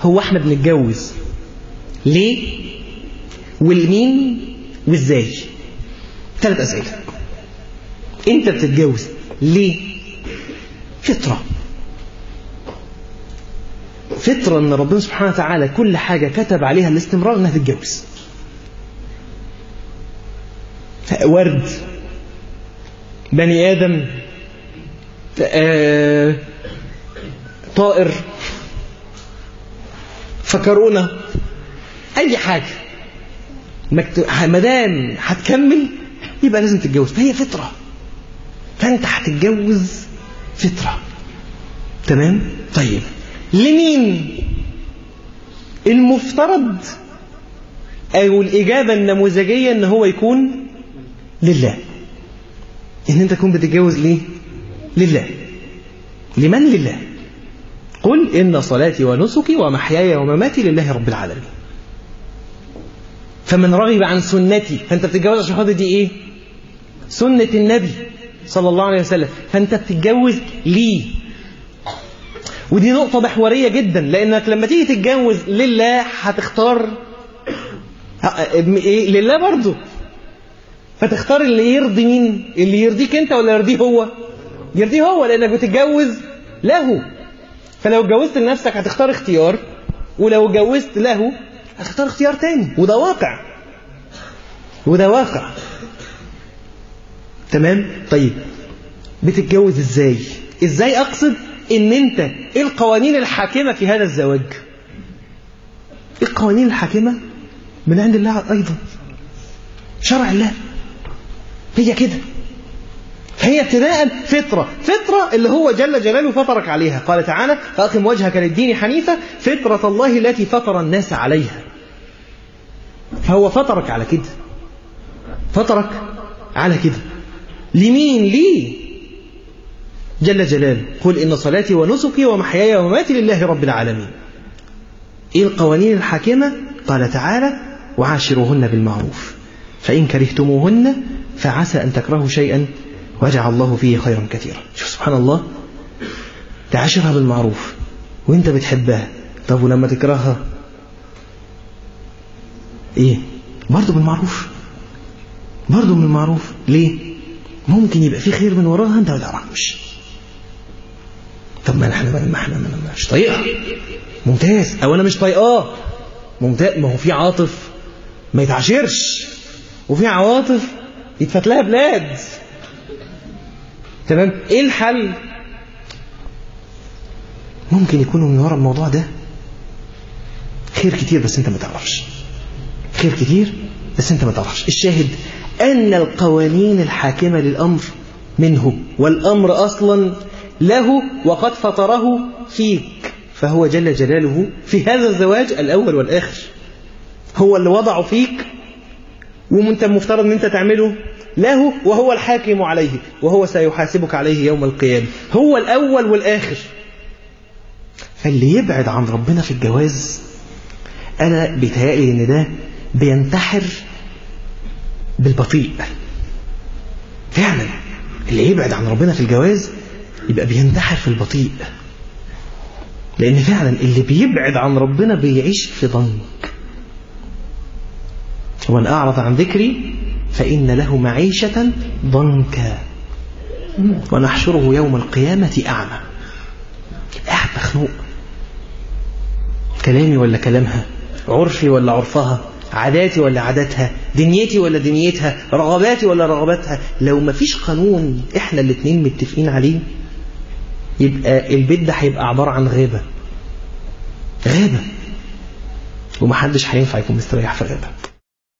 هو احنا بنتجوز ليه والمين وازاي ثلاث اسئله انت بتتجوز ليه فطره فطره ان ربنا سبحانه وتعالى كل حاجه كتب عليها الاستمرار انها تتجوز ورد بني ادم آه، طائر فكرونا اي حاجه ما دام هتكمل يبقى لازم تتجوز فهي فطره فانت هتتجوز فطره تمام طيب لمين المفترض او الاجابه النموذجيه ان هو يكون لله ان انت تكون بتتجوز ليه لله لمن لله قل إن صلاتي ونسكي ومحياي ومماتي لله رب العالمين فمن رغب عن سنتي فأنت بتتجوز عشان خاطر دي إيه سنة النبي صلى الله عليه وسلم فأنت بتتجوز ليه ودي نقطة محورية جدا لأنك لما تيجي تتجوز لله هتختار إيه لله برضه فتختار اللي يرضي مين اللي يرضيك انت ولا يرضيه هو يرضيه هو لانك بتتجوز له فلو اتجوزت لنفسك هتختار اختيار ولو اتجوزت له هتختار اختيار تاني وده واقع وده واقع تمام طيب بتتجوز ازاي ازاي اقصد ان انت ايه القوانين الحاكمه في هذا الزواج ايه القوانين الحاكمه من عند الله ايضا شرع الله هي كده هي ابتداء فطرة فطرة اللي هو جل جلاله فطرك عليها قال تعالى فأقم وجهك للدين حنيفة فطرة الله التي فطر الناس عليها فهو فطرك على كده فطرك على كده لمين ليه جل جلاله قل إن صلاتي ونسكي ومحياي ومماتي لله رب العالمين إيه القوانين الحاكمة قال تعالى وعاشروهن بالمعروف فإن كرهتموهن فعسى أن تكرهوا شيئا وجعل الله فيه خيرا كثيرا شوف سبحان الله تعاشرها بالمعروف وانت بتحبها طب ولما تكرهها ايه برضه بالمعروف برضه بالمعروف ليه ممكن يبقى في خير من وراها انت ما تعرفش طب ما احنا ما احنا مش طايقها ممتاز او انا مش طايقاه ممتاز ما هو في عاطف ما يتعاشرش وفي عواطف يتفت لها بلاد تمام ايه الحل ممكن يكون من ورا الموضوع ده خير كتير بس انت ما تعرفش خير كتير بس انت ما تعرفش الشاهد ان القوانين الحاكمه للامر منه والامر اصلا له وقد فطره فيك فهو جل جلاله في هذا الزواج الاول والاخر هو اللي وضعه فيك وانت المفترض ان انت تعمله له وهو الحاكم عليه وهو سيحاسبك عليه يوم القيامة هو الأول والآخر فاللي يبعد عن ربنا في الجواز أنا بيتهيألي إن ده بينتحر بالبطيء فعلا اللي يبعد عن ربنا في الجواز يبقى بينتحر في البطيء لأن فعلا اللي بيبعد عن ربنا بيعيش في ضنك ومن أعرض عن ذكري فإن له معيشة ضنكا ونحشره يوم القيامة أعمى قاعد مخنوق كلامي ولا كلامها عرفي ولا عرفها عاداتي ولا عاداتها دنيتي ولا دنيتها رغباتي ولا رغباتها لو ما فيش قانون احنا الاتنين متفقين عليه يبقى البيت ده هيبقى عبارة عن غابة غابة ومحدش هينفع يكون مستريح في غابة